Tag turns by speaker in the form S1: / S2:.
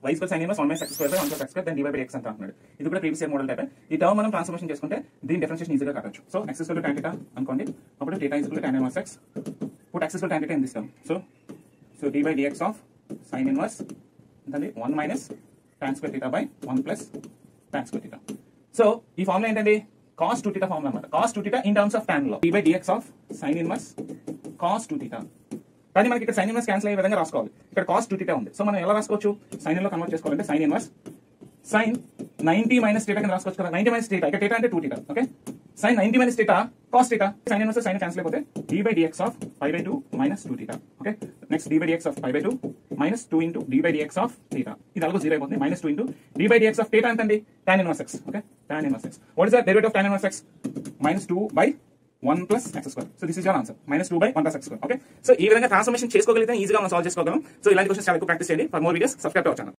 S1: why square sine inverse one minus x square by one plus x square then dy by dx అంత అంటున్నాడు ఇది కూడా previous year model type ఈ term మనం transformation చేసుకుంటే దీని డిఫరెన్షియేషన్ ఈజీగా కట్టచ్చు so x square tan theta అనుకోండి అప్పుడు theta is equal to tan inverse x put x is equal to tan theta in this term so so d by dx of sin inverse ఏంటండి 1 minus tan square theta by 1 plus tan square theta so ఈ formula ఏంటండి cos two theta formula అన్నమాట cos two theta in terms of tan లో d by dx of sin inverse cos two theta కానీ మనకి ఇక్కడ sine inverse cancel అయ్యే విధంగా రాసుకోవాలి ఇక్కడ కాస్ట్ టూ టీటా ఉంది సో మనం ఎలా రాసుకోవచ్చు సైన్ లో కన్వర్ట్ చేసుకోవాలంటే sine inverse sine ninety minus theta కింద రాసుకోవచ్చు కదా నైన్టీ మైనస్ టీటా ఇక్కడ టీటా అంటే two theta okay sine ninety minus theta cos theta sine inverse sine cancel అయిపోతే d by dx of five by two minus two theta okay next d by dx of five by two minus two into d by dx of theta ఇది అలాగో zero అయిపోతుంది minus two into d by dx of theta ఎంతండి tan inverse x okay tan inverse x what is the derivative of tan inverse x minus two by one plus x square so this is your answer minus two by one plus x square okay so ఈ విధంగా transformation చేసుకోగలిగితే ఈజీగా మనం solve చేసుకోగలం so ఇలాంటి questions చాలా ఎక్కువ practice చేయండి for more videos subscribe to our channel